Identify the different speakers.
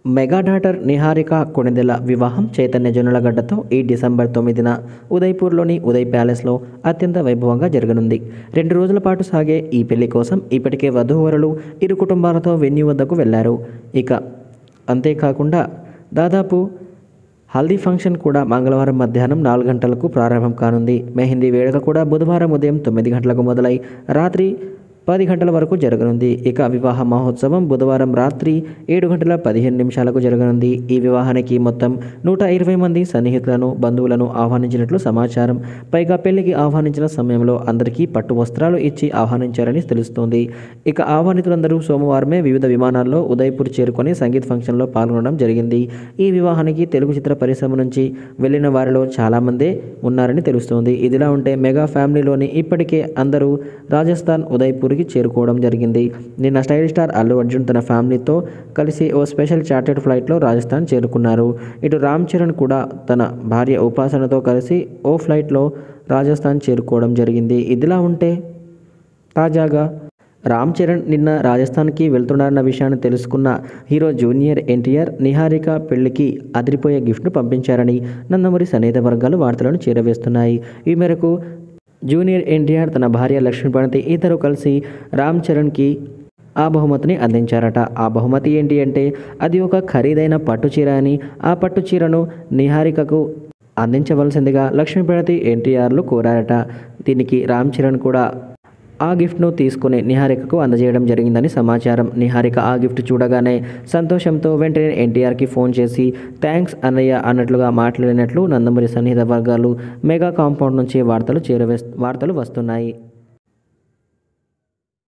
Speaker 1: mega daughter Niharika Konidela వివాహం చైతన్య జొన్నలగడ్డతో ఈ December తొమ్మిదిన ఉదయ్పూర్లోని ఉదయ్ ప్యాలెస్లో అత్యంత వైభవంగా జరగనుంది రెండు రోజుల పాటు సాగే ఈ పెళ్లి కోసం ఇప్పటికే వధూవరులు ఇరు కుటుంబాలతో వెన్యూ వద్దకు వెళ్లారు ఇక అంతేకాకుండా దాదాపు హల్దీ ఫంక్షన్ కూడా మంగళవారం మధ్యాహ్నం నాలుగు గంటలకు ప్రారంభం కానుంది మెహందీ వేడుక కూడా బుధవారం ఉదయం తొమ్మిది గంటలకు మొదలై రాత్రి పది గంటల వరకు జరగనుంది ఇక వివాహ మహోత్సవం బుధవారం రాత్రి ఏడు గంటల పదిహేను నిమిషాలకు జరగనుంది ఈ వివాహానికి మొత్తం నూట ఇరవై మంది సన్నిహితులను బంధువులను ఆహ్వానించినట్లు సమాచారం పైగా పెళ్లికి ఆహ్వానించిన సమయంలో అందరికీ పట్టు వస్త్రాలు ఇచ్చి ఆహ్వానించారని తెలుస్తోంది ఇక ఆహ్వానితులందరూ సోమవారమే వివిధ విమానాల్లో ఉదయ్పూర్ చేరుకొని సంగీత్ ఫంక్షన్లో పాల్గొనడం జరిగింది ఈ వివాహానికి తెలుగు చిత్ర పరిశ్రమ నుంచి వెళ్ళిన వారిలో చాలామందే ఉన్నారని తెలుస్తోంది ఇదిలా ఉంటే మెగా ఫ్యామిలీలోని ఇప్పటికే అందరూ రాజస్థాన్ ఉదయ్పూర్కి చేరుకోవడం జరిగింది నిన్న స్టైల్ స్టార్ అల్లు అర్జున్ తన ఫ్యామిలీతో కలిసి ఓ స్పెషల్ చార్టెడ్ ఫ్లైట్లో రాజస్థాన్ చేరుకున్నారు ఇటు రామ్ చరణ్ కూడా తన భార్య ఉపాసనతో కలిసి ఓ ఫ్లైట్లో రాజస్థాన్ చేరుకోవడం జరిగింది ఇదిలా ఉంటే తాజాగా రామ్ చరణ్ నిన్న రాజస్థాన్కి వెళ్తున్నారన్న విషయాన్ని తెలుసుకున్న హీరో జూనియర్ ఎన్టీఆర్ నిహారిక పెళ్లికి అదిరిపోయే గిఫ్ట్ను పంపించారని నందమూరి సన్నిహిత వర్గాలు వార్తలను చేరవేస్తున్నాయి ఈ మేరకు జూనియర్ ఎన్టీఆర్ తన భార్య లక్ష్మీపణతి ఇద్దరు కలిసి రామ్ చరణ్కి ఆ బహుమతిని అందించారట ఆ బహుమతి ఏంటి అంటే అది ఒక ఖరీదైన పట్టు చీర అని ఆ పట్టు చీరను నిహారికకు అందించవలసిందిగా లక్ష్మీపణతి ఎన్టీఆర్లు కోరారట దీనికి రామ్ చరణ్ కూడా ఆ గిఫ్ట్ను తీసుకుని నిహారికకు అందజేయడం జరిగిందని సమాచారం నిహారిక ఆ గిఫ్ట్ చూడగానే సంతోషంతో వెంటనే ఎన్టీఆర్కి ఫోన్ చేసి థ్యాంక్స్ అన్నయ్య అన్నట్లుగా మాట్లాడినట్లు నందమూరి సన్నిహిత వర్గాలు మెగా కాంపౌండ్ నుంచి వార్తలు చేరవే వార్తలు వస్తున్నాయి